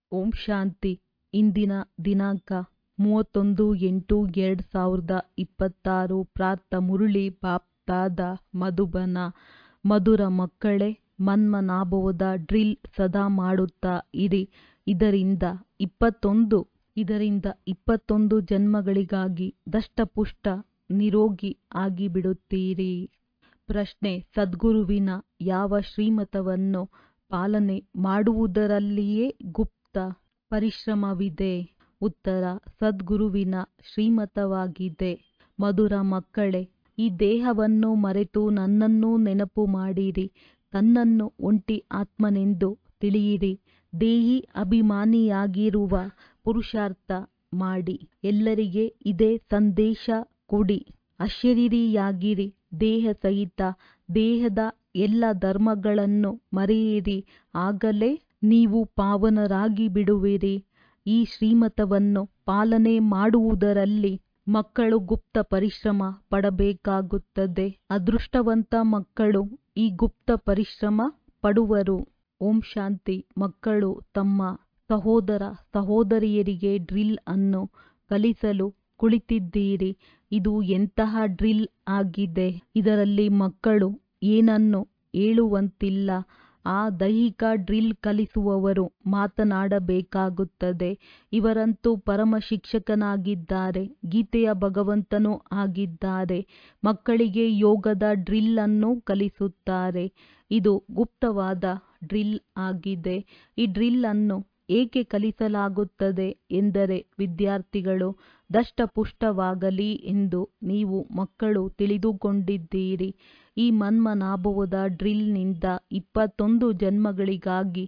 ಓಂ ಶಾಂತಿ ಇಂದಿನ ದಿನಾಂಕ ಮೂವತ್ತೊಂದು ಎಂಟು ಎರಡು ಸಾವಿರದ ಇಪ್ಪತ್ತಾರು ಪ್ರಾರ್ಥ ಮುರಳಿ ಬಾಪ್ದಾದ ಮಧುಬನ ಮಧುರ ಮಕ್ಕಳೇ ಮನ್ಮನಾಭವದ ಡ್ರಿಲ್ ಸದಾ ಮಾಡುತ್ತಾ ಇರಿ ಇದರಿಂದ ಇಪ್ಪತ್ತೊಂದು ಇದರಿಂದ ಇಪ್ಪತ್ತೊಂದು ಜನ್ಮಗಳಿಗಾಗಿ ದಷ್ಟಪುಷ್ಟ ನಿರೋಗಿ ಆಗಿಬಿಡುತ್ತೀರಿ ಪ್ರಶ್ನೆ ಸದ್ಗುರುವಿನ ಯಾವ ಶ್ರೀಮತವನ್ನು ಪಾಲನೆ ಮಾಡುವುದರಲ್ಲಿಯೇ ಗುಪ್ತ ಪರಿಶ್ರಮವಿದೆ ಉತ್ತರ ಸದ್ಗುರುವಿನ ಶ್ರೀಮತವಾಗಿದೆ ಮಧುರ ಮಕ್ಕಳೇ ಈ ದೇಹವನ್ನು ಮರೆತು ನನ್ನನ್ನು ನೆನಪು ಮಾಡಿರಿ ತನ್ನನ್ನು ಒಂಟಿ ಆತ್ಮನೆಂದು ತಿಳಿಯಿರಿ ದೇಹಿ ಅಭಿಮಾನಿಯಾಗಿರುವ ಪುರುಷಾರ್ಥ ಮಾಡಿ ಎಲ್ಲರಿಗೆ ಇದೇ ಸಂದೇಶ ಕೊಡಿ ಅಶರೀರಿಯಾಗಿರಿ ದೇಹ ಸಹಿತ ದೇಹದ ಎಲ್ಲ ಧರ್ಮಗಳನ್ನು ಮರೆಯಿರಿ ಆಗಲೇ ನೀವು ಪಾವನರಾಗಿ ಬಿಡುವಿರಿ ಈ ಶ್ರೀಮತವನ್ನು ಪಾಲನೆ ಮಾಡುವುದರಲ್ಲಿ ಮಕ್ಕಳು ಗುಪ್ತ ಪರಿಶ್ರಮ ಪಡಬೇಕಾಗುತ್ತದೆ ಅದೃಷ್ಟವಂತ ಮಕ್ಕಳು ಈ ಗುಪ್ತ ಪರಿಶ್ರಮ ಪಡುವರು ಓಂ ಶಾಂತಿ ಮಕ್ಕಳು ತಮ್ಮ ಸಹೋದರ ಸಹೋದರಿಯರಿಗೆ ಡ್ರಿಲ್ ಅನ್ನು ಕಲಿಸಲು ಕುಳಿತಿದ್ದೀರಿ ಇದು ಎಂತಹ ಡ್ರಿಲ್ ಆಗಿದೆ ಇದರಲ್ಲಿ ಮಕ್ಕಳು ಏನನ್ನು ಹೇಳುವಂತಿಲ್ಲ ಆ ದೈಹಿಕ ಡ್ರಿಲ್ ಕಲಿಸುವವರು ಮಾತನಾಡಬೇಕಾಗುತ್ತದೆ ಇವರಂತೂ ಪರಮ ಶಿಕ್ಷಕನಾಗಿದ್ದಾರೆ ಗೀತೆಯ ಭಗವಂತನೂ ಆಗಿದ್ದಾರೆ ಮಕ್ಕಳಿಗೆ ಯೋಗದ ಡ್ರಿಲ್ ಅನ್ನು ಕಲಿಸುತ್ತಾರೆ ಇದು ಗುಪ್ತವಾದ ಡ್ರಿಲ್ ಆಗಿದೆ ಈ ಡ್ರಿಲ್ ಅನ್ನು ಏಕೆ ಕಲಿಸಲಾಗುತ್ತದೆ ಎಂದರೆ ವಿದ್ಯಾರ್ಥಿಗಳು ದಷ್ಟಪುಷ್ಟವಾಗಲಿ ಎಂದು ನೀವು ಮಕ್ಕಳು ತಿಳಿದುಕೊಂಡಿದ್ದೀರಿ ಈ ಮನ್ಮನಾಭವದ ಡ್ರಿಲ್ನಿಂದ ಇಪ್ಪತ್ತೊಂದು ಜನ್ಮಗಳಿಗಾಗಿ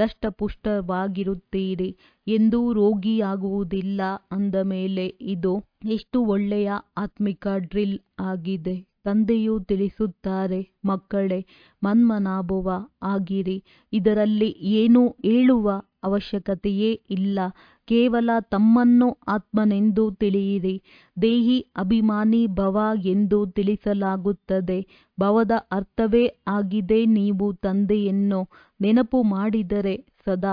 ದಷ್ಟಪುಷ್ಟವಾಗಿರುತ್ತೀರಿ ಎಂದೂ ರೋಗಿಯಾಗುವುದಿಲ್ಲ ಅಂದ ಮೇಲೆ ಇದು ಎಷ್ಟು ಒಳ್ಳೆಯ ಆತ್ಮಿಕ ಡ್ರಿಲ್ ಆಗಿದೆ ತಂದೆಯು ತಿಳಿಸುತ್ತಾರೆ ಮಕ್ಕಳೇ ಮನ್ಮನಾಭವ ಆಗಿರಿ ಇದರಲ್ಲಿ ಏನೂ ಹೇಳುವ ಅವಶ್ಯಕತೆಯೇ ಇಲ್ಲ ಕೇವಲ ತಮ್ಮನ್ನು ಆತ್ಮನೆಂದು ತಿಳಿಯಿರಿ ದೇಹಿ ಅಭಿಮಾನಿ ಭವ ಎಂದು ತಿಳಿಸಲಾಗುತ್ತದೆ ಭವದ ಅರ್ಥವೇ ಆಗಿದೆ ನೀವು ತಂದೆಯನ್ನು ನೆನಪು ಮಾಡಿದರೆ ಸದಾ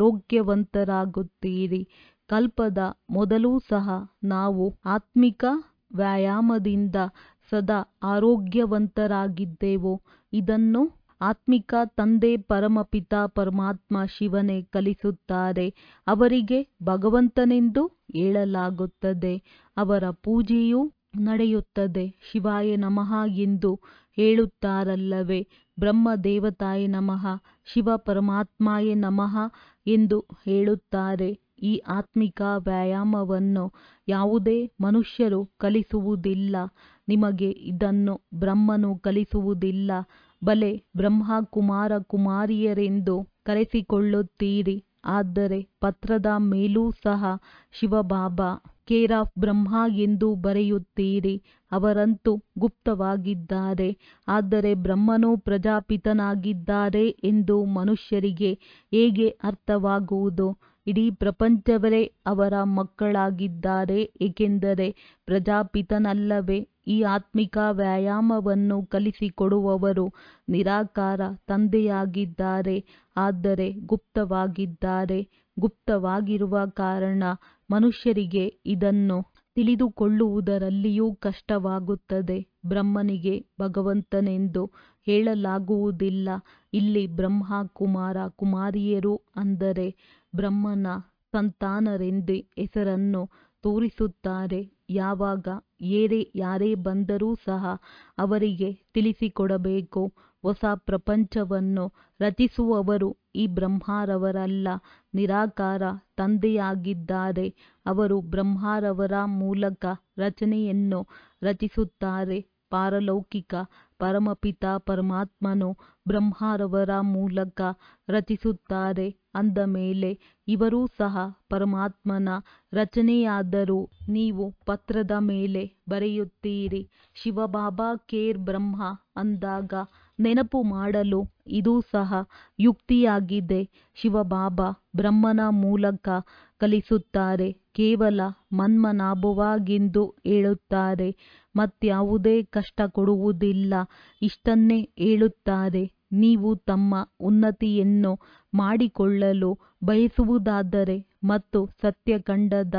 ಆರೋಗ್ಯವಂತರಾಗುತ್ತೀರಿ ಕಲ್ಪದ ಮೊದಲೂ ಸಹ ನಾವು ಆತ್ಮಿಕ ವ್ಯಾಯಾಮದಿಂದ ಸದಾ ಆರೋಗ್ಯವಂತರಾಗಿದ್ದೆವು ಇದನ್ನು ಆತ್ಮಿಕ ತಂದೆ ಪರಮಪಿತ ಪರಮಾತ್ಮ ಶಿವನೇ ಕಲಿಸುತ್ತಾರೆ ಅವರಿಗೆ ಭಗವಂತನೆಂದು ಹೇಳಲಾಗುತ್ತದೆ ಅವರ ಪೂಜೆಯೂ ನಡೆಯುತ್ತದೆ ಶಿವಾಯ ನಮಃ ಎಂದು ಹೇಳುತ್ತಾರಲ್ಲವೇ ಬ್ರಹ್ಮ ದೇವತಾಯ ನಮಃ ಶಿವ ಪರಮಾತ್ಮಾಯ ನಮಃ ಎಂದು ಹೇಳುತ್ತಾರೆ ಈ ಆತ್ಮಿಕ ವ್ಯಾಯಾಮವನ್ನು ಯಾವುದೇ ಮನುಷ್ಯರು ಕಲಿಸುವುದಿಲ್ಲ ನಿಮಗೆ ಇದನ್ನು ಬ್ರಹ್ಮನು ಕಲಿಸುವುದಿಲ್ಲ ಬಲೆ ಬ್ರಹ್ಮ ಕುಮಾರ ಕುಮಾರಿಯರೆಂದು ಕರೆಸಿಕೊಳ್ಳುತ್ತೀರಿ ಆದರೆ ಪತ್ರದ ಮೇಲೂ ಸಹ ಶಿವಬಾಬಾ ಕೇರ್ ಆಫ್ ಬ್ರಹ್ಮ ಎಂದು ಬರೆಯುತ್ತೀರಿ ಅವರಂತೂ ಗುಪ್ತವಾಗಿದ್ದಾರೆ ಆದರೆ ಬ್ರಹ್ಮನು ಪ್ರಜಾಪಿತನಾಗಿದ್ದಾರೆ ಎಂದು ಮನುಷ್ಯರಿಗೆ ಹೇಗೆ ಅರ್ಥವಾಗುವುದು ಇಡೀ ಪ್ರಪಂಚವರೇ ಅವರ ಮಕ್ಕಳಾಗಿದ್ದಾರೆ ಏಕೆಂದರೆ ಪ್ರಜಾಪಿತನಲ್ಲವೇ ಈ ಆತ್ಮಿಕ ವ್ಯಾಯಾಮವನ್ನು ಕಲಿಸಿಕೊಡುವವರು ನಿರಾಕಾರ ತಂದೆಯಾಗಿದ್ದಾರೆ ಆದರೆ ಗುಪ್ತವಾಗಿದ್ದಾರೆ ಗುಪ್ತವಾಗಿರುವ ಕಾರಣ ಮನುಷ್ಯರಿಗೆ ಇದನ್ನು ತಿಳಿದುಕೊಳ್ಳುವುದರಲ್ಲಿಯೂ ಕಷ್ಟವಾಗುತ್ತದೆ ಬ್ರಹ್ಮನಿಗೆ ಭಗವಂತನೆಂದು ಹೇಳಲಾಗುವುದಿಲ್ಲ ಇಲ್ಲಿ ಬ್ರಹ್ಮ ಕುಮಾರ ಕುಮಾರಿಯರು ಅಂದರೆ ಬ್ರಹ್ಮನ ಸಂತಾನರೆಂದು ಹೆಸರನ್ನು ತೋರಿಸುತ್ತಾರೆ ಯಾವಾಗ ಏರೇ ಯಾರೇ ಬಂದರೂ ಸಹ ಅವರಿಗೆ ತಿಳಿಸಿಕೊಡಬೇಕು ಹೊಸ ಪ್ರಪಂಚವನ್ನು ರಚಿಸುವವರು ಈ ಬ್ರಹ್ಮರವರಲ್ಲ ನಿರಾಕಾರ ತಂದೆಯಾಗಿದ್ದಾರೆ ಅವರು ಬ್ರಹ್ಮರವರ ಮೂಲಕ ರಚನೆಯನ್ನು ರಚಿಸುತ್ತಾರೆ ಪಾರಲೌಕಿಕ ಪರಮಪಿತ ಪರಮಾತ್ಮನು ಬ್ರಹ್ಮರವರ ಮೂಲಕ ರಚಿಸುತ್ತಾರೆ ಅಂದ ಮೇಲೆ ಇವರೂ ಸಹ ಪರಮಾತ್ಮನ ರಚನೆಯಾದರೂ ನೀವು ಪತ್ರದ ಮೇಲೆ ಬರೆಯುತ್ತೀರಿ ಶಿವಬಾಬಾ ಕೇರ್ ಬ್ರಹ್ಮ ಅಂದಾಗ ನೆನಪು ಮಾಡಲು ಇದೂ ಸಹ ಯುಕ್ತಿಯಾಗಿದೆ ಶಿವಬಾಬಾ ಬ್ರಹ್ಮನ ಮೂಲಕ ಕಲಿಸುತ್ತಾರೆ ಕೇವಲ ಮನ್ಮನಾಭವಾಗೆಂದು ಹೇಳುತ್ತಾರೆ ಮತ್ಯಾವುದೇ ಕಷ್ಟ ಕೊಡುವುದಿಲ್ಲ ಇಷ್ಟನ್ನೇ ಹೇಳುತ್ತಾರೆ ನೀವು ತಮ್ಮ ಉನ್ನತಿಯನ್ನು ಮಾಡಿಕೊಳ್ಳಲು ಬಯಸುವುದಾದರೆ ಮತ್ತು ಸತ್ಯಖಂಡದ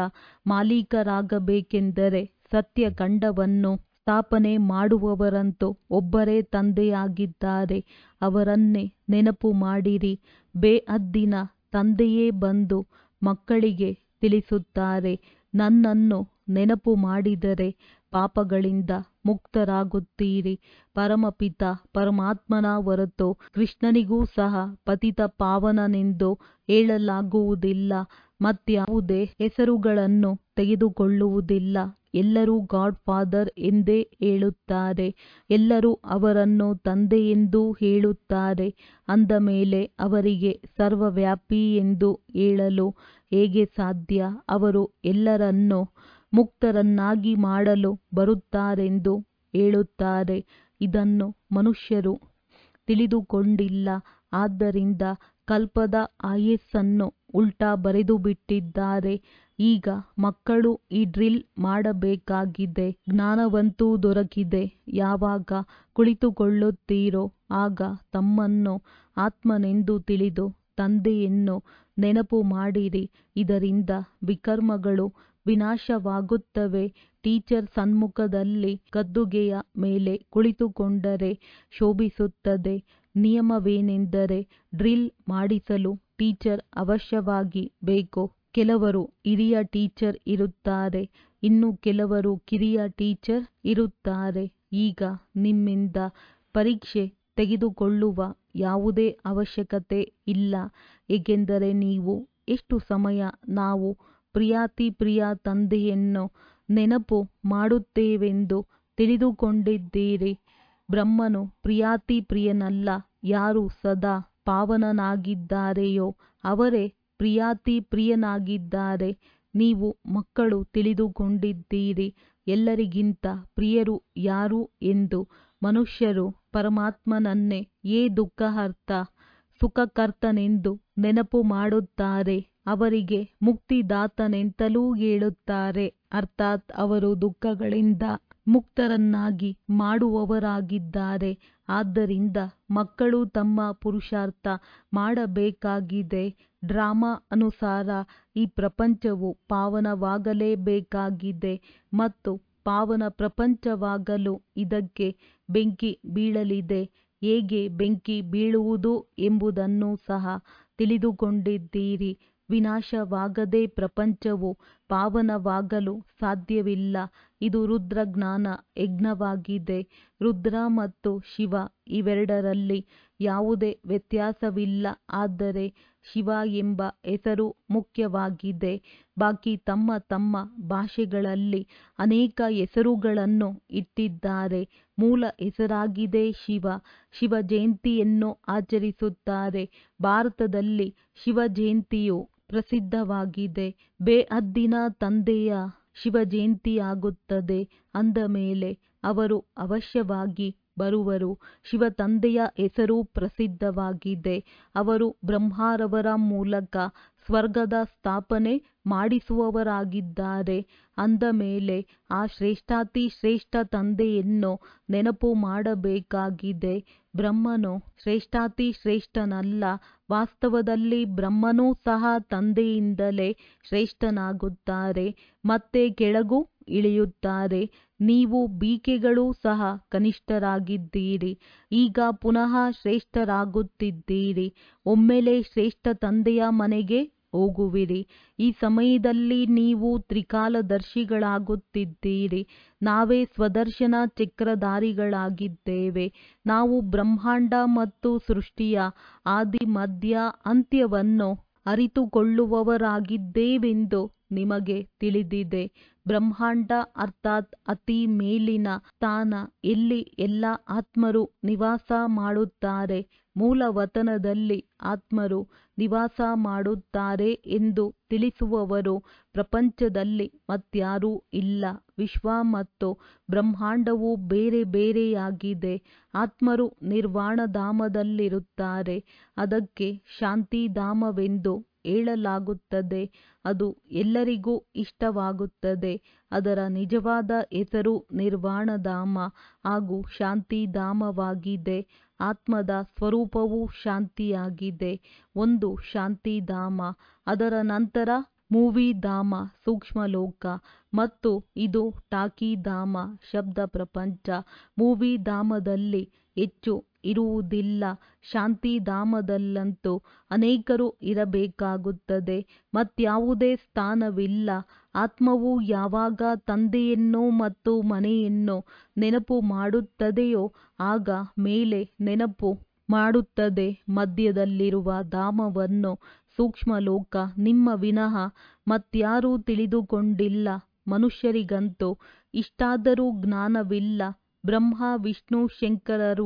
ಮಾಲೀಕರಾಗಬೇಕೆಂದರೆ ಸತ್ಯಖಂಡವನ್ನು ಸ್ಥಾಪನೆ ಮಾಡುವವರಂತೂ ಒಬ್ಬರೇ ತಂದೆಯಾಗಿದ್ದಾರೆ ಅವರನ್ನೇ ನೆನಪು ಮಾಡಿರಿ ಬೇಅದ್ದಿನ ತಂದೆಯೇ ಬಂದು ಮಕ್ಕಳಿಗೆ ತಿಳಿಸುತ್ತಾರೆ ನನ್ನನ್ನು ನೆನಪು ಮಾಡಿದರೆ ಪಾಪಗಳಿಂದ ಮುಕ್ತರಾಗುತ್ತೀರಿ ಪರಮಪಿತ ಪರಮಾತ್ಮನ ಹೊರತು ಕೃಷ್ಣನಿಗೂ ಸಹ ಪತಿತ ಪಾವನನೆಂದು ಹೇಳಲಾಗುವುದಿಲ್ಲ ಮತ್ಯಾವುದೇ ಹೆಸರುಗಳನ್ನು ತೆಗೆದುಕೊಳ್ಳುವುದಿಲ್ಲ ಎಲ್ಲರೂ ಗಾಡ್ ಫಾದರ್ ಎಂದೇ ಹೇಳುತ್ತಾರೆ ಎಲ್ಲರೂ ಅವರನ್ನು ತಂದೆಯೆಂದೂ ಹೇಳುತ್ತಾರೆ ಅಂದ ಮೇಲೆ ಅವರಿಗೆ ಸರ್ವವ್ಯಾಪಿ ಎಂದು ಹೇಳಲು ಹೇಗೆ ಸಾಧ್ಯ ಅವರು ಎಲ್ಲರನ್ನೂ ಮುಕ್ತರನ್ನಾಗಿ ಮಾಡಲು ಬರುತ್ತಾರೆಂದು ಹೇಳುತ್ತಾರೆ ಇದನ್ನು ಮನುಷ್ಯರು ತಿಳಿದುಕೊಂಡಿಲ್ಲ ಆದ್ದರಿಂದ ಕಲ್ಪದ ಆಯಸ್ಸನ್ನು ಉಲ್ಟಾ ಬರೆದುಬಿಟ್ಟಿದ್ದಾರೆ ಈಗ ಮಕ್ಕಳು ಈ ಡ್ರಿಲ್ ಮಾಡಬೇಕಾಗಿದೆ ಜ್ಞಾನವಂತೂ ದೊರಕಿದೆ ಯಾವಾಗ ಕುಳಿತುಕೊಳ್ಳುತ್ತೀರೋ ಆಗ ತಮ್ಮನ್ನು ಆತ್ಮನೆಂದು ತಿಳಿದು ತಂದೆಯನ್ನು ನೆನಪು ಮಾಡಿರಿ ಇದರಿಂದ ವಿಕರ್ಮಗಳು ವಿನಾಶವಾಗುತ್ತವೆ ಟೀಚರ್ ಸನ್ಮುಖದಲ್ಲಿ ಗದ್ದುಗೆಯ ಮೇಲೆ ಕುಳಿತುಕೊಂಡರೆ ಶೋಭಿಸುತ್ತದೆ ನಿಯಮವೇನೆಂದರೆ ಡ್ರಿಲ್ ಮಾಡಿಸಲು ಟೀಚರ್ ಅವಶ್ಯವಾಗಿ ಬೇಕು ಕೆಲವರು ಹಿರಿಯ ಟೀಚರ್ ಇರುತ್ತಾರೆ ಇನ್ನು ಕೆಲವರು ಕಿರಿಯ ಟೀಚರ್ ಇರುತ್ತಾರೆ ಈಗ ನಿಮ್ಮಿಂದ ಪರೀಕ್ಷೆ ತೆಗೆದುಕೊಳ್ಳುವ ಯಾವುದೇ ಅವಶ್ಯಕತೆ ಇಲ್ಲ ಏಕೆಂದರೆ ನೀವು ಎಷ್ಟು ಸಮಯ ನಾವು ಪ್ರಿಯಾತಿಪ್ರಿಯ ತಂದೆಯನ್ನು ನೆನಪು ಮಾಡುತ್ತೇವೆಂದು ತಿಳಿದುಕೊಂಡಿದ್ದೀರಿ ಬ್ರಹ್ಮನು ಪ್ರಿಯಾತಿಪ್ರಿಯನಲ್ಲ ಯಾರು ಸದಾ ಪಾವನನಾಗಿದ್ದಾರೆಯೋ ಅವರೇ ಪ್ರಿಯಾತಿಪ್ರಿಯನಾಗಿದ್ದಾರೆ ನೀವು ಮಕ್ಕಳು ತಿಳಿದುಕೊಂಡಿದ್ದೀರಿ ಎಲ್ಲರಿಗಿಂತ ಪ್ರಿಯರು ಯಾರು ಎಂದು ಮನುಷ್ಯರು ಪರಮಾತ್ಮನನ್ನೇ ಯೇ ದುಃಖಹರ್ತ ಸುಖಕರ್ತನೆಂದು ನೆನಪು ಮಾಡುತ್ತಾರೆ ಅವರಿಗೆ ಮುಕ್ತಿದಾತನೆಂತಲೂ ಹೇಳುತ್ತಾರೆ ಅರ್ಥಾತ್ ಅವರು ದುಃಖಗಳಿಂದ ಮುಕ್ತರನ್ನಾಗಿ ಮಾಡುವವರಾಗಿದ್ದಾರೆ ಆದ್ದರಿಂದ ಮಕ್ಕಳು ತಮ್ಮ ಪುರುಷಾರ್ಥ ಮಾಡಬೇಕಾಗಿದೆ ಡ್ರಾಮಾ ಅನುಸಾರ ಈ ಪ್ರಪಂಚವು ಪಾವನವಾಗಲೇಬೇಕಾಗಿದೆ ಮತ್ತು ಪಾವನ ಪ್ರಪಂಚವಾಗಲು ಇದಕ್ಕೆ ಬೆಂಕಿ ಬೀಳಲಿದೆ ಹೇಗೆ ಬೆಂಕಿ ಬೀಳುವುದು ಎಂಬುದನ್ನು ಸಹ ತಿಳಿದುಕೊಂಡಿದ್ದೀರಿ ವಿನಾಶವಾಗದೆ ಪ್ರಪಂಚವು ಪಾವನವಾಗಲು ಸಾಧ್ಯವಿಲ್ಲ ಇದು ರುದ್ರಜ್ಞಾನ ಯಜ್ಞವಾಗಿದೆ ರುದ್ರ ಮತ್ತು ಶಿವ ಇವೆರಡರಲ್ಲಿ ಯಾವುದೇ ವ್ಯತ್ಯಾಸವಿಲ್ಲ ಆದರೆ ಶಿವ ಎಂಬ ಹೆಸರು ಮುಖ್ಯವಾಗಿದೆ ಬಾಕಿ ತಮ್ಮ ತಮ್ಮ ಭಾಷೆಗಳಲ್ಲಿ ಅನೇಕ ಹೆಸರುಗಳನ್ನು ಇಟ್ಟಿದ್ದಾರೆ ಮೂಲ ಹೆಸರಾಗಿದೆ ಶಿವ ಶಿವ ಜಯಂತಿಯನ್ನು ಆಚರಿಸುತ್ತಾರೆ ಭಾರತದಲ್ಲಿ ಶಿವ ಜಯಂತಿಯು ಪ್ರಸಿದ್ಧವಾಗಿದೆ ಬೇಅದ್ದಿನ ತಂದೆಯ ಶಿವ ಜಯಂತಿಯಾಗುತ್ತದೆ ಅಂದ ಮೇಲೆ ಅವರು ಅವಶ್ಯವಾಗಿ ಬರುವರು ಶಿವ ತಂದೆಯ ಹೆಸರು ಪ್ರಸಿದ್ಧವಾಗಿದೆ ಅವರು ಬ್ರಹ್ಮರವರ ಮೂಲಕ ಸ್ವರ್ಗದ ಸ್ಥಾಪನೆ ಮಾಡಿಸುವವರಾಗಿದ್ದಾರೆ ಅಂದ ಮೇಲೆ ಆ ಶ್ರೇಷ್ಠಾತಿ ಶ್ರೇಷ್ಠ ತಂದೆಯನ್ನು ನೆನಪು ಮಾಡಬೇಕಾಗಿದೆ ಬ್ರಹ್ಮನು ಶ್ರೇಷ್ಠಾತಿ ಶ್ರೇಷ್ಠನಲ್ಲ ವಾಸ್ತವದಲ್ಲಿ ಬ್ರಹ್ಮನೂ ಸಹ ತಂದೆಯಿಂದಲೇ ಶ್ರೇಷ್ಠನಾಗುತ್ತಾರೆ ಮತ್ತೆ ಕೆಳಗೂ ಇಳಿಯುತ್ತಾರೆ ನೀವು ಬಿಕೆಗಳು ಸಹ ಕನಿಷ್ಠರಾಗಿದ್ದೀರಿ ಈಗ ಪುನಃ ಶ್ರೇಷ್ಠರಾಗುತ್ತಿದ್ದೀರಿ ಒಮ್ಮೆಲೇ ಶ್ರೇಷ್ಠ ತಂದೆಯ ಮನೆಗೆ ಹೋಗುವಿರಿ ಈ ಸಮಯದಲ್ಲಿ ನೀವು ತ್ರಿಕಾಲದರ್ಶಿಗಳಾಗುತ್ತಿದ್ದೀರಿ ನಾವೇ ಸ್ವದರ್ಶನ ಚಕ್ರಧಾರಿಗಳಾಗಿದ್ದೇವೆ ನಾವು ಬ್ರಹ್ಮಾಂಡ ಮತ್ತು ಸೃಷ್ಟಿಯ ಆದಿ ಮಧ್ಯ ಅಂತ್ಯವನ್ನು ಅರಿತುಕೊಳ್ಳುವವರಾಗಿದ್ದೇವೆಂದು ನಿಮಗೆ ತಿಳಿದಿದೆ ಬ್ರಹ್ಮಾಂಡ ಅರ್ಥಾತ್ ಅತಿ ಮೇಲಿನ ಸ್ಥಾನ ಎಲ್ಲಿ ಎಲ್ಲ ಆತ್ಮರು ನಿವಾಸ ಮಾಡುತ್ತಾರೆ ಮೂಲ ವತನದಲ್ಲಿ ಆತ್ಮರು ನಿವಾಸ ಮಾಡುತ್ತಾರೆ ಎಂದು ತಿಳಿಸುವವರು ಪ್ರಪಂಚದಲ್ಲಿ ಮತ್ಯಾರೂ ಇಲ್ಲ ವಿಶ್ವ ಮತ್ತು ಬ್ರಹ್ಮಾಂಡವು ಬೇರೆ ಬೇರೆಯಾಗಿದೆ ಆತ್ಮರು ನಿರ್ವಾಣಧಾಮದಲ್ಲಿರುತ್ತಾರೆ ಅದಕ್ಕೆ ಶಾಂತಿಧಾಮವೆಂದು ಹೇಳಲಾಗುತ್ತದೆ ಅದು ಎಲ್ಲರಿಗೂ ಇಷ್ಟವಾಗುತ್ತದೆ ಅದರ ನಿಜವಾದ ಹೆಸರು ನಿರ್ವಾಣಧಾಮ ಹಾಗೂ ಶಾಂತಿಧಾಮವಾಗಿದೆ ಆತ್ಮದ ಸ್ವರೂಪವು ಶಾಂತಿಯಾಗಿದೆ ಒಂದು ಶಾಂತಿಧಾಮ ಅದರ ನಂತರ ಮೂವಿಧಾಮ ಸೂಕ್ಷ್ಮಲೋಕ ಮತ್ತು ಇದು ಟಾಕಿಧಾಮ ಶಬ್ದ ಪ್ರಪಂಚ ಮೂವಿಧಾಮದಲ್ಲಿ ಹೆಚ್ಚು ಇರುವುದಿಲ್ಲ ಶಾಂತಿಧಾಮದಲ್ಲಂತೂ ಅನೇಕರು ಇರಬೇಕಾಗುತ್ತದೆ ಮತ್ಯಾವುದೇ ಸ್ಥಾನವಿಲ್ಲ ಆತ್ಮವು ಯಾವಾಗ ತಂದೆಯನ್ನು ಮತ್ತು ಮನೆಯನ್ನು ನೆನಪು ಮಾಡುತ್ತದೆಯೋ ಆಗ ಮೇಲೆ ನೆನಪು ಮಾಡುತ್ತದೆ ಮಧ್ಯದಲ್ಲಿರುವ ಧಾಮವನ್ನು ಸೂಕ್ಷ್ಮಲೋಕ ನಿಮ್ಮ ವಿನಃ ಮತ್ಯಾರೂ ತಿಳಿದುಕೊಂಡಿಲ್ಲ ಮನುಷ್ಯರಿಗಂತೂ ಇಷ್ಟಾದರೂ ಜ್ಞಾನವಿಲ್ಲ ಬ್ರಹ್ಮ ವಿಷ್ಣು ಶಂಕರರು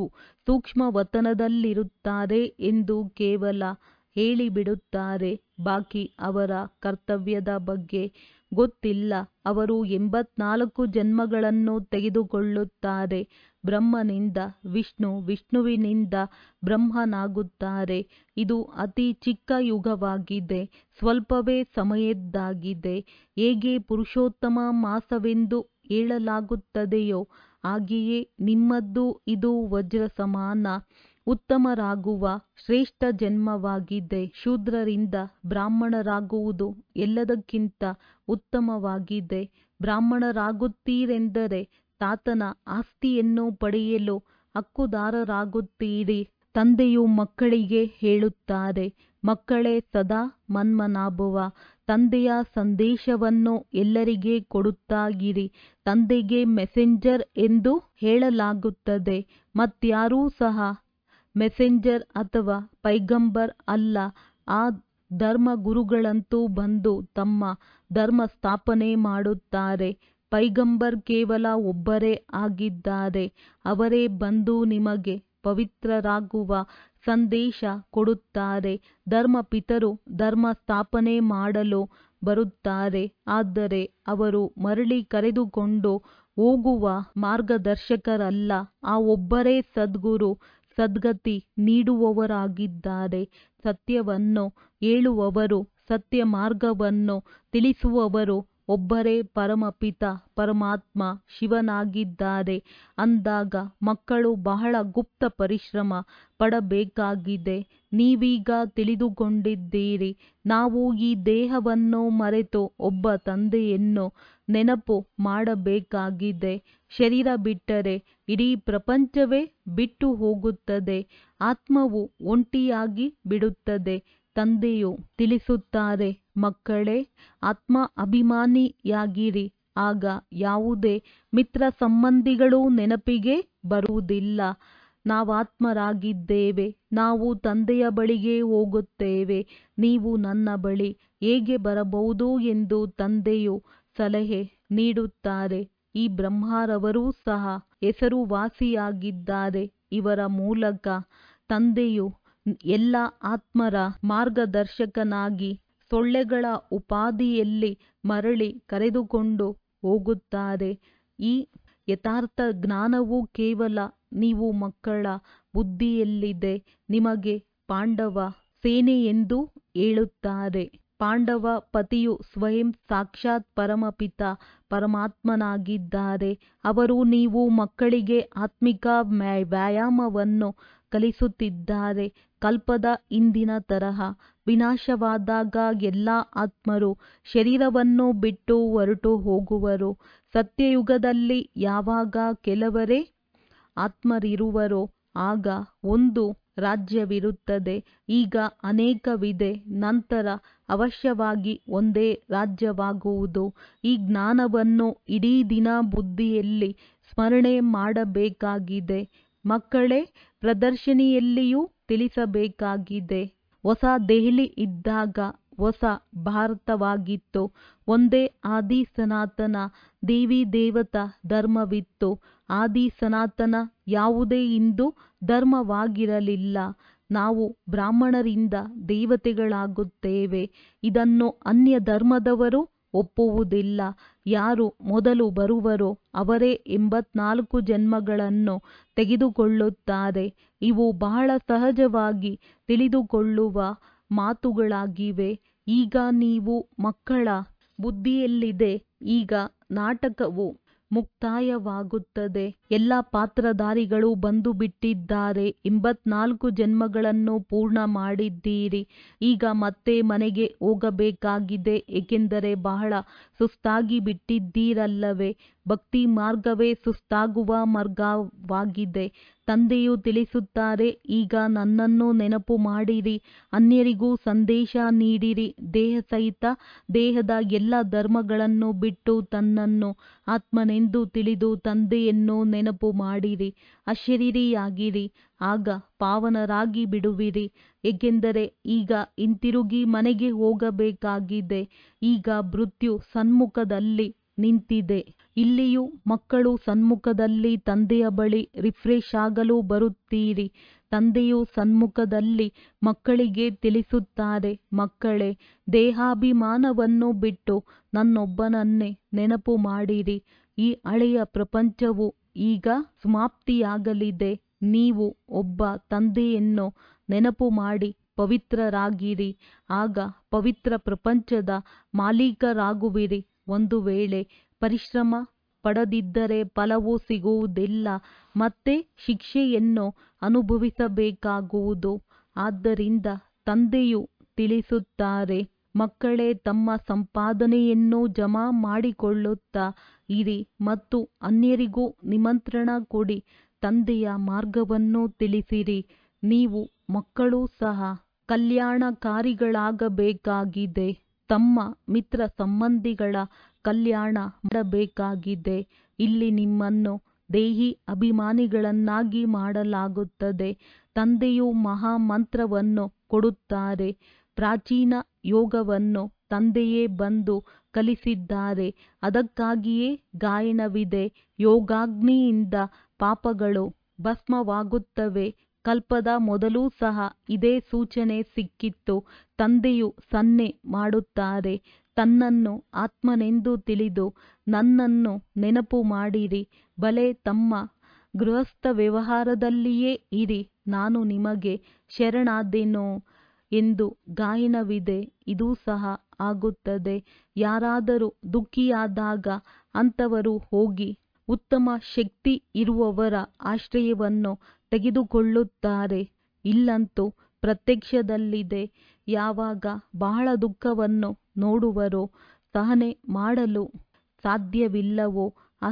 ಸೂಕ್ಷ್ಮವತನದಲ್ಲಿರುತ್ತಾರೆ ಎಂದು ಕೇವಲ ಹೇಳಿಬಿಡುತ್ತಾರೆ ಬಾಕಿ ಅವರ ಕರ್ತವ್ಯದ ಬಗ್ಗೆ ಗೊತ್ತಿಲ್ಲ ಅವರು ಎಂಬತ್ನಾಲ್ಕು ಜನ್ಮಗಳನ್ನು ತೆಗೆದುಕೊಳ್ಳುತ್ತಾರೆ ಬ್ರಹ್ಮನಿಂದ ವಿಷ್ಣು ವಿಷ್ಣುವಿನಿಂದ ಬ್ರಹ್ಮನಾಗುತ್ತಾರೆ ಇದು ಅತಿ ಚಿಕ್ಕ ಯುಗವಾಗಿದೆ ಸ್ವಲ್ಪವೇ ಸಮಯದ್ದಾಗಿದೆ ಹೇಗೆ ಪುರುಷೋತ್ತಮ ಮಾಸವೆಂದು ಹೇಳಲಾಗುತ್ತದೆಯೋ ಹಾಗೆಯೇ ನಿಮ್ಮದು ಇದು ವಜ್ರ ಸಮಾನ ಉತ್ತಮರಾಗುವ ಶ್ರೇಷ್ಠ ಜನ್ಮವಾಗಿದೆ ಶೂದ್ರರಿಂದ ಬ್ರಾಹ್ಮಣರಾಗುವುದು ಎಲ್ಲದಕ್ಕಿಂತ ಉತ್ತಮವಾಗಿದೆ ಬ್ರಾಹ್ಮಣರಾಗುತ್ತೀರೆಂದರೆ ತಾತನ ಆಸ್ತಿಯನ್ನು ಪಡೆಯಲು ಹಕ್ಕುದಾರರಾಗುತ್ತೀರಿ ತಂದೆಯು ಮಕ್ಕಳಿಗೆ ಹೇಳುತ್ತಾರೆ ಮಕ್ಕಳೇ ಸದಾ ಮನ್ಮನಾಭವ ತಂದೆಯ ಸಂದೇಶವನ್ನು ಎಲ್ಲರಿಗೆ ಕೊಡುತ್ತಾ ಇರಿ ತಂದೆಗೆ ಮೆಸೆಂಜರ್ ಎಂದು ಹೇಳಲಾಗುತ್ತದೆ ಮತ್ಯಾರೂ ಸಹ ಮೆಸೆಂಜರ್ ಅಥವಾ ಪೈಗಂಬರ್ ಅಲ್ಲ ಆ ಧರ್ಮಗುರುಗಳಂತೂ ಬಂದು ತಮ್ಮ ಧರ್ಮ ಸ್ಥಾಪನೆ ಮಾಡುತ್ತಾರೆ ಪೈಗಂಬರ್ ಕೇವಲ ಒಬ್ಬರೇ ಆಗಿದ್ದಾರೆ ಅವರೇ ಬಂದು ನಿಮಗೆ ಪವಿತ್ರರಾಗುವ ಸಂದೇಶ ಕೊಡುತ್ತಾರೆ ಧರ್ಮಪಿತರು ಧರ್ಮ ಸ್ಥಾಪನೆ ಮಾಡಲು ಬರುತ್ತಾರೆ ಆದರೆ ಅವರು ಮರಳಿ ಕರೆದುಕೊಂಡು ಹೋಗುವ ಮಾರ್ಗದರ್ಶಕರಲ್ಲ ಆ ಒಬ್ಬರೇ ಸದ್ಗುರು ಸದ್ಗತಿ ನೀಡುವವರಾಗಿದ್ದಾರೆ ಸತ್ಯವನ್ನು ಹೇಳುವವರು ಸತ್ಯ ಮಾರ್ಗವನ್ನು ತಿಳಿಸುವವರು ಒಬ್ಬರೇ ಪರಮಪಿತ ಪರಮಾತ್ಮ ಶಿವನಾಗಿದ್ದಾರೆ ಅಂದಾಗ ಮಕ್ಕಳು ಬಹಳ ಗುಪ್ತ ಪರಿಶ್ರಮ ಪಡಬೇಕಾಗಿದೆ ನೀವೀಗ ತಿಳಿದುಕೊಂಡಿದ್ದೀರಿ ನಾವು ಈ ದೇಹವನ್ನು ಮರೆತು ಒಬ್ಬ ತಂದೆಯನ್ನು ನೆನಪು ಮಾಡಬೇಕಾಗಿದೆ ಶರೀರ ಬಿಟ್ಟರೆ ಇಡೀ ಪ್ರಪಂಚವೇ ಬಿಟ್ಟು ಹೋಗುತ್ತದೆ ಆತ್ಮವು ಒಂಟಿಯಾಗಿ ಬಿಡುತ್ತದೆ ತಂದೆಯು ತಿಳಿಸುತ್ತಾರೆ ಮಕ್ಕಳೇ ಆತ್ಮ ಅಭಿಮಾನಿಯಾಗಿರಿ ಆಗ ಯಾವುದೇ ಮಿತ್ರ ಸಂಬಂಧಿಗಳು ನೆನಪಿಗೆ ಬರುವುದಿಲ್ಲ ನಾವಾತ್ಮರಾಗಿದ್ದೇವೆ ನಾವು ತಂದೆಯ ಬಳಿಗೆ ಹೋಗುತ್ತೇವೆ ನೀವು ನನ್ನ ಬಳಿ ಹೇಗೆ ಬರಬಹುದು ಎಂದು ತಂದೆಯು ಸಲಹೆ ನೀಡುತ್ತಾರೆ ಈ ಬ್ರಹ್ಮರವರೂ ಸಹ ಹೆಸರುವಾಸಿಯಾಗಿದ್ದಾರೆ ಇವರ ಮೂಲಕ ತಂದೆಯು ಎಲ್ಲ ಆತ್ಮರ ಮಾರ್ಗದರ್ಶಕನಾಗಿ ಸೊಳ್ಳೆಗಳ ಉಪಾಧಿಯಲ್ಲಿ ಮರಳಿ ಕರೆದುಕೊಂಡು ಹೋಗುತ್ತಾರೆ ಈ ಯಥಾರ್ಥ ಜ್ಞಾನವು ಕೇವಲ ನೀವು ಮಕ್ಕಳ ಬುದ್ಧಿಯಲ್ಲಿದೆ ನಿಮಗೆ ಪಾಂಡವ ಸೇನೆ ಎಂದು ಹೇಳುತ್ತಾರೆ ಪಾಂಡವ ಪತಿಯು ಸ್ವಯಂ ಸಾಕ್ಷಾತ್ ಪರಮಪಿತ ಪರಮಾತ್ಮನಾಗಿದ್ದಾರೆ ಅವರು ನೀವು ಮಕ್ಕಳಿಗೆ ಆತ್ಮಿಕ ವ್ಯಾಯಾಮವನ್ನು ಕಲಿಸುತ್ತಿದ್ದಾರೆ ಕಲ್ಪದ ಹಿಂದಿನ ತರಹ ವಿನಾಶವಾದಾಗ ಎಲ್ಲ ಆತ್ಮರು ಶರೀರವನ್ನು ಬಿಟ್ಟು ಹೊರಟು ಹೋಗುವರು ಸತ್ಯಯುಗದಲ್ಲಿ ಯಾವಾಗ ಕೆಲವರೇ ಆತ್ಮರಿರುವರೋ ಆಗ ಒಂದು ರಾಜ್ಯವಿರುತ್ತದೆ ಈಗ ಅನೇಕವಿದೆ ನಂತರ ಅವಶ್ಯವಾಗಿ ಒಂದೇ ರಾಜ್ಯವಾಗುವುದು ಈ ಜ್ಞಾನವನ್ನು ಇಡೀ ದಿನ ಬುದ್ಧಿಯಲ್ಲಿ ಸ್ಮರಣೆ ಮಾಡಬೇಕಾಗಿದೆ ಮಕ್ಕಳೇ ಪ್ರದರ್ಶನಿಯಲ್ಲಿಯೂ ತಿಳಿಸಬೇಕಾಗಿದೆ ಹೊಸ ದೆಹಲಿ ಇದ್ದಾಗ ಹೊಸ ಭಾರತವಾಗಿತ್ತು ಒಂದೇ ಆದಿ ಸನಾತನ ದೇವಿ ದೇವತಾ ಧರ್ಮವಿತ್ತು ಆದಿ ಸನಾತನ ಯಾವುದೇ ಹಿಂದೂ ಧರ್ಮವಾಗಿರಲಿಲ್ಲ ನಾವು ಬ್ರಾಹ್ಮಣರಿಂದ ದೇವತೆಗಳಾಗುತ್ತೇವೆ ಇದನ್ನು ಅನ್ಯ ಧರ್ಮದವರು ಒಪ್ಪುವುದಿಲ್ಲ ಯಾರು ಮೊದಲು ಬರುವರೋ ಅವರೇ ಎಂಬತ್ನಾಲ್ಕು ಜನ್ಮಗಳನ್ನು ತೆಗೆದುಕೊಳ್ಳುತ್ತಾರೆ ಇವು ಬಹಳ ಸಹಜವಾಗಿ ತಿಳಿದುಕೊಳ್ಳುವ ಮಾತುಗಳಾಗಿವೆ ಈಗ ನೀವು ಮಕ್ಕಳ ಬುದ್ಧಿಯಲ್ಲಿದೆ ಈಗ ನಾಟಕವು ಮುಕ್ತಾಯವಾಗುತ್ತದೆ ಎಲ್ಲ ಪಾತ್ರಧಾರಿಗಳು ಬಂದು ಬಿಟ್ಟಿದ್ದಾರೆ ಎಂಬತ್ನಾಲ್ಕು ಜನ್ಮಗಳನ್ನು ಪೂರ್ಣ ಮಾಡಿದ್ದೀರಿ ಈಗ ಮತ್ತೆ ಮನೆಗೆ ಹೋಗಬೇಕಾಗಿದೆ ಏಕೆಂದರೆ ಬಹಳ ಸುಸ್ತಾಗಿ ಬಿಟ್ಟಿದ್ದೀರಲ್ಲವೇ ಭಕ್ತಿ ಮಾರ್ಗವೇ ಸುಸ್ತಾಗುವ ಮಾರ್ಗವಾಗಿದೆ ತಂದೆಯು ತಿಳಿಸುತ್ತಾರೆ ಈಗ ನನ್ನನ್ನು ನೆನಪು ಮಾಡಿರಿ ಅನ್ಯರಿಗೂ ಸಂದೇಶ ನೀಡಿರಿ ದೇಹ ಸಹಿತ ದೇಹದ ಎಲ್ಲ ಧರ್ಮಗಳನ್ನು ಬಿಟ್ಟು ತನ್ನನ್ನು ಆತ್ಮನೆಂದು ತಿಳಿದು ತಂದೆಯನ್ನು ನೆನಪು ಮಾಡಿರಿ ಅಶರೀರಿಯಾಗಿರಿ ಆಗ ಪಾವನರಾಗಿ ಬಿಡುವಿರಿ ಏಕೆಂದರೆ ಈಗ ಹಿಂತಿರುಗಿ ಮನೆಗೆ ಹೋಗಬೇಕಾಗಿದೆ ಈಗ ಮೃತ್ಯು ಸನ್ಮುಖದಲ್ಲಿ ನಿಂತಿದೆ ಇಲ್ಲಿಯೂ ಮಕ್ಕಳು ಸನ್ಮುಖದಲ್ಲಿ ತಂದೆಯ ಬಳಿ ರಿಫ್ರೆಶ್ ಆಗಲು ಬರುತ್ತೀರಿ ತಂದೆಯು ಸನ್ಮುಖದಲ್ಲಿ ಮಕ್ಕಳಿಗೆ ತಿಳಿಸುತ್ತಾರೆ ಮಕ್ಕಳೇ ದೇಹಾಭಿಮಾನವನ್ನು ಬಿಟ್ಟು ನನ್ನೊಬ್ಬನನ್ನೇ ನೆನಪು ಮಾಡಿರಿ ಈ ಹಳೆಯ ಪ್ರಪಂಚವು ಈಗ ಸಮಾಪ್ತಿಯಾಗಲಿದೆ ನೀವು ಒಬ್ಬ ತಂದೆಯನ್ನು ನೆನಪು ಮಾಡಿ ಪವಿತ್ರರಾಗಿರಿ ಆಗ ಪವಿತ್ರ ಪ್ರಪಂಚದ ಮಾಲೀಕರಾಗುವಿರಿ ಒಂದು ವೇಳೆ ಪರಿಶ್ರಮ ಪಡದಿದ್ದರೆ ಫಲವು ಸಿಗುವುದಿಲ್ಲ ಮತ್ತೆ ಶಿಕ್ಷೆಯನ್ನು ಅನುಭವಿಸಬೇಕಾಗುವುದು ಆದ್ದರಿಂದ ತಂದೆಯು ತಿಳಿಸುತ್ತಾರೆ ಮಕ್ಕಳೇ ತಮ್ಮ ಸಂಪಾದನೆಯನ್ನು ಜಮಾ ಮಾಡಿಕೊಳ್ಳುತ್ತಾ ಇರಿ ಮತ್ತು ಅನ್ಯರಿಗೂ ನಿಮಂತ್ರಣ ಕೊಡಿ ತಂದೆಯ ಮಾರ್ಗವನ್ನು ತಿಳಿಸಿರಿ ನೀವು ಮಕ್ಕಳೂ ಸಹ ಕಲ್ಯಾಣಕಾರಿಗಳಾಗಬೇಕಾಗಿದೆ ತಮ್ಮ ಮಿತ್ರ ಸಂಬಂಧಿಗಳ ಕಲ್ಯಾಣ ಮಾಡಬೇಕಾಗಿದೆ ಇಲ್ಲಿ ನಿಮ್ಮನ್ನು ದೇಹಿ ಅಭಿಮಾನಿಗಳನ್ನಾಗಿ ಮಾಡಲಾಗುತ್ತದೆ ತಂದೆಯು ಮಹಾ ಮಂತ್ರವನ್ನು ಕೊಡುತ್ತಾರೆ ಪ್ರಾಚೀನ ಯೋಗವನ್ನು ತಂದೆಯೇ ಬಂದು ಕಲಿಸಿದ್ದಾರೆ ಅದಕ್ಕಾಗಿಯೇ ಗಾಯನವಿದೆ ಯೋಗಾಗ್ನಿಯಿಂದ ಪಾಪಗಳು ಭಸ್ಮವಾಗುತ್ತವೆ ಕಲ್ಪದ ಮೊದಲೂ ಸಹ ಇದೇ ಸೂಚನೆ ಸಿಕ್ಕಿತ್ತು ತಂದೆಯು ಸನ್ನೆ ಮಾಡುತ್ತಾರೆ ತನ್ನನ್ನು ಆತ್ಮನೆಂದು ತಿಳಿದು ನನ್ನನ್ನು ನೆನಪು ಮಾಡಿರಿ ಬಲೆ ತಮ್ಮ ಗೃಹಸ್ಥ ವ್ಯವಹಾರದಲ್ಲಿಯೇ ಇರಿ ನಾನು ನಿಮಗೆ ಶರಣಾದೆನು ಎಂದು ಗಾಯನವಿದೆ ಇದು ಸಹ ಆಗುತ್ತದೆ ಯಾರಾದರೂ ದುಃಖಿಯಾದಾಗ ಅಂಥವರು ಹೋಗಿ ಉತ್ತಮ ಶಕ್ತಿ ಇರುವವರ ಆಶ್ರಯವನ್ನು ತೆಗೆದುಕೊಳ್ಳುತ್ತಾರೆ ಇಲ್ಲಂತೂ ಪ್ರತ್ಯಕ್ಷದಲ್ಲಿದೆ ಯಾವಾಗ ಬಹಳ ದುಃಖವನ್ನು ನೋಡುವರೋ ಸಹನೆ ಮಾಡಲು ಸಾಧ್ಯವಿಲ್ಲವೋ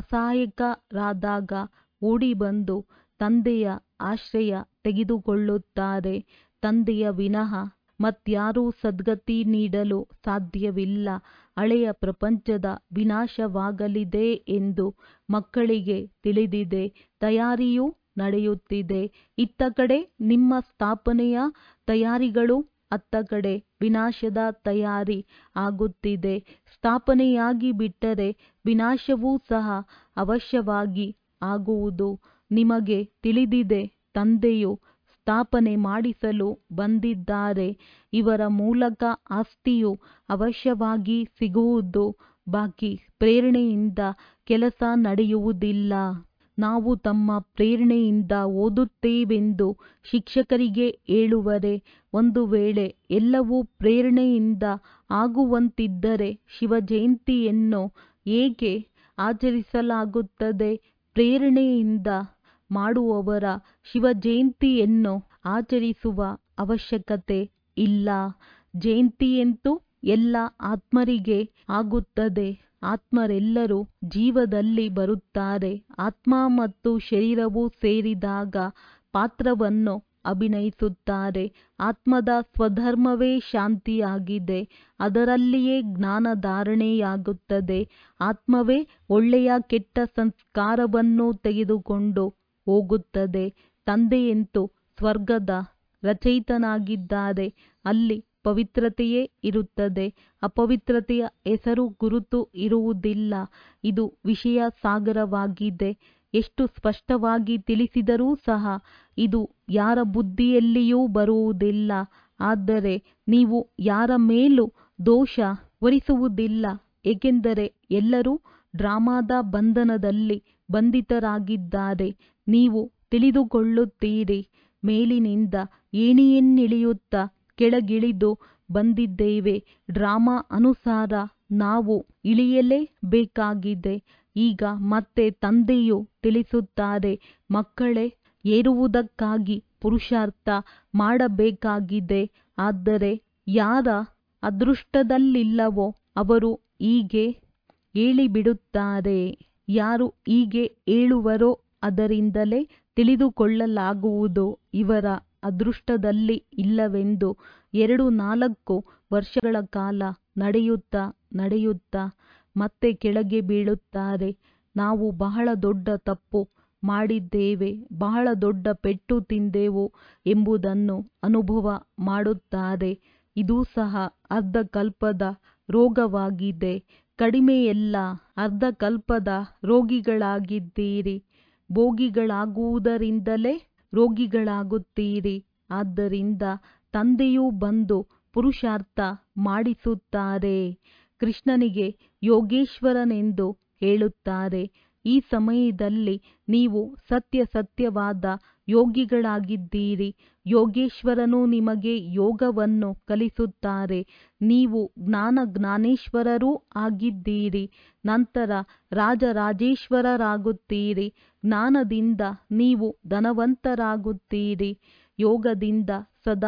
ಅಸಹಾಯಕರಾದಾಗ ಓಡಿಬಂದು ತಂದೆಯ ಆಶ್ರಯ ತೆಗೆದುಕೊಳ್ಳುತ್ತಾರೆ ತಂದೆಯ ವಿನಃ ಮತ್ಯಾರೂ ಸದ್ಗತಿ ನೀಡಲು ಸಾಧ್ಯವಿಲ್ಲ ಹಳೆಯ ಪ್ರಪಂಚದ ವಿನಾಶವಾಗಲಿದೆ ಎಂದು ಮಕ್ಕಳಿಗೆ ತಿಳಿದಿದೆ ತಯಾರಿಯೂ ನಡೆಯುತ್ತಿದೆ ಇತ್ತ ಕಡೆ ನಿಮ್ಮ ಸ್ಥಾಪನೆಯ ತಯಾರಿಗಳು ಅತ್ತ ಕಡೆ ವಿನಾಶದ ತಯಾರಿ ಆಗುತ್ತಿದೆ ಸ್ಥಾಪನೆಯಾಗಿ ಬಿಟ್ಟರೆ ವಿನಾಶವೂ ಸಹ ಅವಶ್ಯವಾಗಿ ಆಗುವುದು ನಿಮಗೆ ತಿಳಿದಿದೆ ತಂದೆಯು ಸ್ಥಾಪನೆ ಮಾಡಿಸಲು ಬಂದಿದ್ದಾರೆ ಇವರ ಮೂಲಕ ಆಸ್ತಿಯು ಅವಶ್ಯವಾಗಿ ಸಿಗುವುದು ಬಾಕಿ ಪ್ರೇರಣೆಯಿಂದ ಕೆಲಸ ನಡೆಯುವುದಿಲ್ಲ ನಾವು ತಮ್ಮ ಪ್ರೇರಣೆಯಿಂದ ಓದುತ್ತೇವೆಂದು ಶಿಕ್ಷಕರಿಗೆ ಹೇಳುವರೆ ಒಂದು ವೇಳೆ ಎಲ್ಲವೂ ಪ್ರೇರಣೆಯಿಂದ ಆಗುವಂತಿದ್ದರೆ ಶಿವಜಯಂತಿಯನ್ನು ಏಕೆ ಆಚರಿಸಲಾಗುತ್ತದೆ ಪ್ರೇರಣೆಯಿಂದ ಮಾಡುವವರ ಶಿವಜಯಂತಿಯನ್ನು ಆಚರಿಸುವ ಅವಶ್ಯಕತೆ ಇಲ್ಲ ಜಯಂತಿಯಂತೂ ಎಲ್ಲ ಆತ್ಮರಿಗೆ ಆಗುತ್ತದೆ ಆತ್ಮರೆಲ್ಲರೂ ಜೀವದಲ್ಲಿ ಬರುತ್ತಾರೆ ಆತ್ಮ ಮತ್ತು ಶರೀರವು ಸೇರಿದಾಗ ಪಾತ್ರವನ್ನು ಅಭಿನಯಿಸುತ್ತಾರೆ ಆತ್ಮದ ಸ್ವಧರ್ಮವೇ ಶಾಂತಿಯಾಗಿದೆ ಅದರಲ್ಲಿಯೇ ಜ್ಞಾನಧಾರಣೆಯಾಗುತ್ತದೆ ಆತ್ಮವೇ ಒಳ್ಳೆಯ ಕೆಟ್ಟ ಸಂಸ್ಕಾರವನ್ನು ತೆಗೆದುಕೊಂಡು ಹೋಗುತ್ತದೆ ತಂದೆಯಂತೂ ಸ್ವರ್ಗದ ರಚಯಿತನಾಗಿದ್ದಾರೆ ಅಲ್ಲಿ ಪವಿತ್ರತೆಯೇ ಇರುತ್ತದೆ ಅಪವಿತ್ರತೆಯ ಹೆಸರು ಗುರುತು ಇರುವುದಿಲ್ಲ ಇದು ವಿಷಯ ಸಾಗರವಾಗಿದೆ ಎಷ್ಟು ಸ್ಪಷ್ಟವಾಗಿ ತಿಳಿಸಿದರೂ ಸಹ ಇದು ಯಾರ ಬುದ್ಧಿಯಲ್ಲಿಯೂ ಬರುವುದಿಲ್ಲ ಆದರೆ ನೀವು ಯಾರ ಮೇಲೂ ದೋಷ ಹೊರಿಸುವುದಿಲ್ಲ ಏಕೆಂದರೆ ಎಲ್ಲರೂ ಡ್ರಾಮಾದ ಬಂಧನದಲ್ಲಿ ಬಂಧಿತರಾಗಿದ್ದಾರೆ ನೀವು ತಿಳಿದುಕೊಳ್ಳುತ್ತೀರಿ ಮೇಲಿನಿಂದ ಏಣಿಯನ್ನಿಳಿಯುತ್ತಾ ಕೆಳಗಿಳಿದು ಬಂದಿದ್ದೇವೆ ಡ್ರಾಮಾ ಅನುಸಾರ ನಾವು ಇಳಿಯಲೇ ಬೇಕಾಗಿದೆ ಈಗ ಮತ್ತೆ ತಂದೆಯು ತಿಳಿಸುತ್ತಾರೆ ಮಕ್ಕಳೇ ಏರುವುದಕ್ಕಾಗಿ ಪುರುಷಾರ್ಥ ಮಾಡಬೇಕಾಗಿದೆ ಆದರೆ ಯಾರ ಅದೃಷ್ಟದಲ್ಲಿಲ್ಲವೋ ಅವರು ಹೀಗೆ ಹೇಳಿಬಿಡುತ್ತಾರೆ ಯಾರು ಹೀಗೆ ಹೇಳುವರೋ ಅದರಿಂದಲೇ ತಿಳಿದುಕೊಳ್ಳಲಾಗುವುದು ಇವರ ಅದೃಷ್ಟದಲ್ಲಿ ಇಲ್ಲವೆಂದು ಎರಡು ನಾಲ್ಕು ವರ್ಷಗಳ ಕಾಲ ನಡೆಯುತ್ತಾ ನಡೆಯುತ್ತಾ ಮತ್ತೆ ಕೆಳಗೆ ಬೀಳುತ್ತಾರೆ ನಾವು ಬಹಳ ದೊಡ್ಡ ತಪ್ಪು ಮಾಡಿದ್ದೇವೆ ಬಹಳ ದೊಡ್ಡ ಪೆಟ್ಟು ತಿಂದೆವು ಎಂಬುದನ್ನು ಅನುಭವ ಮಾಡುತ್ತಾರೆ ಇದು ಸಹ ಅರ್ಧಕಲ್ಪದ ರೋಗವಾಗಿದೆ ಕಡಿಮೆಯಲ್ಲ ಅರ್ಧಕಲ್ಪದ ರೋಗಿಗಳಾಗಿದ್ದೀರಿ ಭೋಗಿಗಳಾಗುವುದರಿಂದಲೇ ರೋಗಿಗಳಾಗುತ್ತೀರಿ ಆದ್ದರಿಂದ ತಂದೆಯು ಬಂದು ಪುರುಷಾರ್ಥ ಮಾಡಿಸುತ್ತಾರೆ ಕೃಷ್ಣನಿಗೆ ಯೋಗೇಶ್ವರನೆಂದು ಹೇಳುತ್ತಾರೆ ಈ ಸಮಯದಲ್ಲಿ ನೀವು ಸತ್ಯ ಸತ್ಯವಾದ ಯೋಗಿಗಳಾಗಿದ್ದೀರಿ ಯೋಗೇಶ್ವರನು ನಿಮಗೆ ಯೋಗವನ್ನು ಕಲಿಸುತ್ತಾರೆ ನೀವು ಜ್ಞಾನ ಜ್ಞಾನೇಶ್ವರರೂ ಆಗಿದ್ದೀರಿ ನಂತರ ರಾಜರಾಜೇಶ್ವರರಾಗುತ್ತೀರಿ ಜ್ಞಾನದಿಂದ ನೀವು ಧನವಂತರಾಗುತ್ತೀರಿ ಯೋಗದಿಂದ ಸದಾ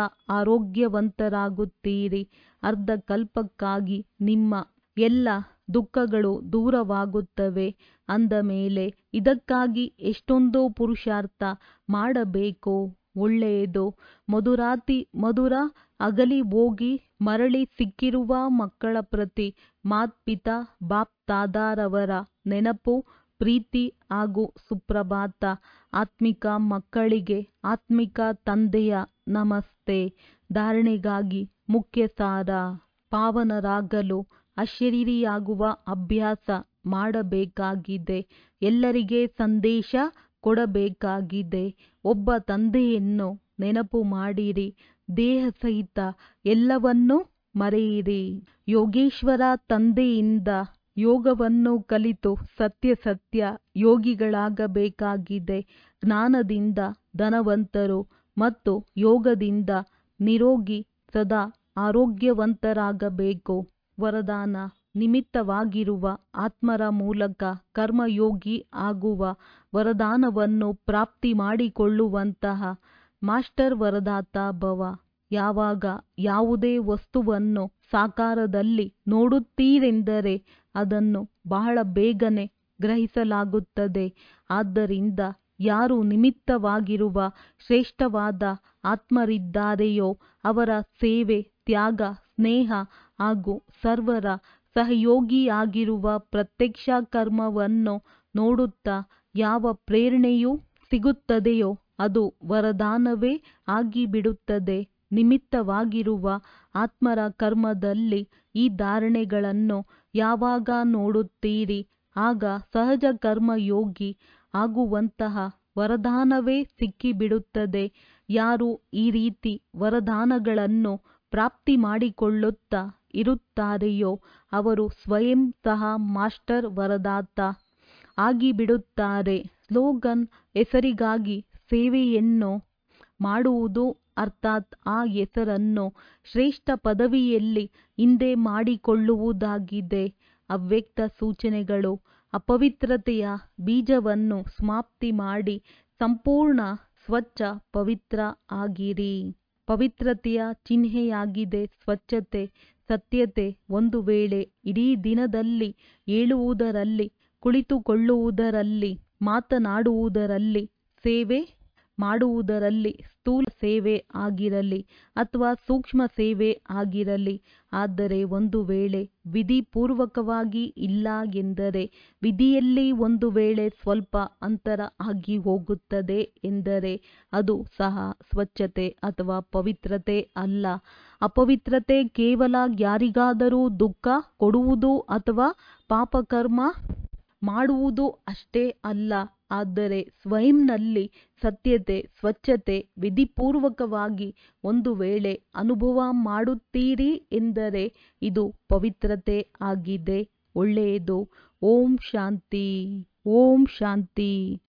ಆರೋಗ್ಯವಂತರಾಗುತ್ತೀರಿ ಅರ್ಧಕಲ್ಪಕ್ಕಾಗಿ ನಿಮ್ಮ ಎಲ್ಲ ದುಃಖಗಳು ದೂರವಾಗುತ್ತವೆ ಅಂದ ಮೇಲೆ ಇದಕ್ಕಾಗಿ ಎಷ್ಟೊಂದು ಪುರುಷಾರ್ಥ ಮಾಡಬೇಕು ಒಳ್ಳೆಯದು ಮಧುರಾತಿ ಮಧುರ ಅಗಲಿ ಹೋಗಿ ಮರಳಿ ಸಿಕ್ಕಿರುವ ಮಕ್ಕಳ ಪ್ರತಿ ಮಾತ್ಪಿತಾ ಬಾಪ್ ತಾದಾರವರ ನೆನಪು ಪ್ರೀತಿ ಹಾಗೂ ಸುಪ್ರಭಾತ ಆತ್ಮಿಕ ಮಕ್ಕಳಿಗೆ ಆತ್ಮಿಕ ತಂದೆಯ ನಮಸ್ತೆ ಧಾರಣೆಗಾಗಿ ಮುಖ್ಯ ಸಾರ ಪಾವನರಾಗಲು ಅಶರೀರಿಯಾಗುವ ಅಭ್ಯಾಸ ಮಾಡಬೇಕಾಗಿದೆ ಎಲ್ಲರಿಗೆ ಸಂದೇಶ ಕೊಡಬೇಕಾಗಿದೆ ಒಬ್ಬ ತಂದೆಯನ್ನು ನೆನಪು ಮಾಡಿರಿ ದೇಹ ಸಹಿತ ಎಲ್ಲವನ್ನೂ ಮರೆಯಿರಿ ಯೋಗೇಶ್ವರ ತಂದೆಯಿಂದ ಯೋಗವನ್ನು ಕಲಿತು ಸತ್ಯ ಸತ್ಯ ಯೋಗಿಗಳಾಗಬೇಕಾಗಿದೆ ಜ್ಞಾನದಿಂದ ಧನವಂತರು ಮತ್ತು ಯೋಗದಿಂದ ನಿರೋಗಿ ಸದಾ ಆರೋಗ್ಯವಂತರಾಗಬೇಕು ವರದಾನ ನಿಮಿತ್ತವಾಗಿರುವ ಆತ್ಮರ ಮೂಲಕ ಕರ್ಮಯೋಗಿ ಆಗುವ ವರದಾನವನ್ನು ಪ್ರಾಪ್ತಿ ಮಾಡಿಕೊಳ್ಳುವಂತಹ ಮಾಸ್ಟರ್ ವರದಾತ ಭವ ಯಾವಾಗ ಯಾವುದೇ ವಸ್ತುವನ್ನು ಸಾಕಾರದಲ್ಲಿ ನೋಡುತ್ತೀರೆಂದರೆ ಅದನ್ನು ಬಹಳ ಬೇಗನೆ ಗ್ರಹಿಸಲಾಗುತ್ತದೆ ಆದ್ದರಿಂದ ಯಾರು ನಿಮಿತ್ತವಾಗಿರುವ ಶ್ರೇಷ್ಠವಾದ ಆತ್ಮರಿದ್ದಾರೆಯೋ ಅವರ ಸೇವೆ ತ್ಯಾಗ ಸ್ನೇಹ ಹಾಗೂ ಸರ್ವರ ಸಹಯೋಗಿಯಾಗಿರುವ ಪ್ರತ್ಯಕ್ಷ ಕರ್ಮವನ್ನು ನೋಡುತ್ತಾ ಯಾವ ಪ್ರೇರಣೆಯು ಸಿಗುತ್ತದೆಯೋ ಅದು ವರದಾನವೇ ಆಗಿಬಿಡುತ್ತದೆ ನಿಮಿತ್ತವಾಗಿರುವ ಆತ್ಮರ ಕರ್ಮದಲ್ಲಿ ಈ ಧಾರಣೆಗಳನ್ನು ಯಾವಾಗ ನೋಡುತ್ತೀರಿ ಆಗ ಸಹಜ ಕರ್ಮಯೋಗಿ ಆಗುವಂತಹ ವರದಾನವೇ ಸಿಕ್ಕಿಬಿಡುತ್ತದೆ ಯಾರು ಈ ರೀತಿ ವರದಾನಗಳನ್ನು ಪ್ರಾಪ್ತಿ ಮಾಡಿಕೊಳ್ಳುತ್ತಾ ಇರುತ್ತಾರೆಯೋ ಅವರು ಸ್ವಯಂ ಸಹ ಮಾಸ್ಟರ್ ವರದಾತ ಆಗಿಬಿಡುತ್ತಾರೆ ಸ್ಲೋಗನ್ ಹೆಸರಿಗಾಗಿ ಸೇವೆಯನ್ನು ಮಾಡುವುದು ಅರ್ಥಾತ್ ಆ ಹೆಸರನ್ನು ಶ್ರೇಷ್ಠ ಪದವಿಯಲ್ಲಿ ಹಿಂದೆ ಮಾಡಿಕೊಳ್ಳುವುದಾಗಿದೆ ಅವ್ಯಕ್ತ ಸೂಚನೆಗಳು ಅಪವಿತ್ರತೆಯ ಬೀಜವನ್ನು ಸಮಾಪ್ತಿ ಮಾಡಿ ಸಂಪೂರ್ಣ ಸ್ವಚ್ಛ ಪವಿತ್ರ ಆಗಿರಿ ಪವಿತ್ರತೆಯ ಚಿಹ್ನೆಯಾಗಿದೆ ಸ್ವಚ್ಛತೆ ಸತ್ಯತೆ ಒಂದು ವೇಳೆ ಇಡೀ ದಿನದಲ್ಲಿ ಹೇಳುವುದರಲ್ಲಿ ಕುಳಿತುಕೊಳ್ಳುವುದರಲ್ಲಿ ಮಾತನಾಡುವುದರಲ್ಲಿ ಸೇವೆ ಮಾಡುವುದರಲ್ಲಿ ಸ್ಥೂಲ ಸೇವೆ ಆಗಿರಲಿ ಅಥವಾ ಸೂಕ್ಷ್ಮ ಸೇವೆ ಆಗಿರಲಿ ಆದರೆ ಒಂದು ವೇಳೆ ವಿಧಿಪೂರ್ವಕವಾಗಿ ಇಲ್ಲ ಎಂದರೆ ವಿಧಿಯಲ್ಲಿ ಒಂದು ವೇಳೆ ಸ್ವಲ್ಪ ಅಂತರ ಆಗಿ ಹೋಗುತ್ತದೆ ಎಂದರೆ ಅದು ಸಹ ಸ್ವಚ್ಛತೆ ಅಥವಾ ಪವಿತ್ರತೆ ಅಲ್ಲ ಅಪವಿತ್ರತೆ ಕೇವಲ ಯಾರಿಗಾದರೂ ದುಃಖ ಕೊಡುವುದು ಅಥವಾ ಪಾಪಕರ್ಮ ಮಾಡುವುದು ಅಷ್ಟೇ ಅಲ್ಲ ಆದರೆ ಸ್ವಯಂನಲ್ಲಿ ಸತ್ಯತೆ ಸ್ವಚ್ಛತೆ ವಿಧಿಪೂರ್ವಕವಾಗಿ ಒಂದು ವೇಳೆ ಅನುಭವ ಮಾಡುತ್ತೀರಿ ಎಂದರೆ ಇದು ಪವಿತ್ರತೆ ಆಗಿದೆ ಒಳ್ಳೆಯದು ಓಂ ಶಾಂತಿ ಓಂ ಶಾಂತಿ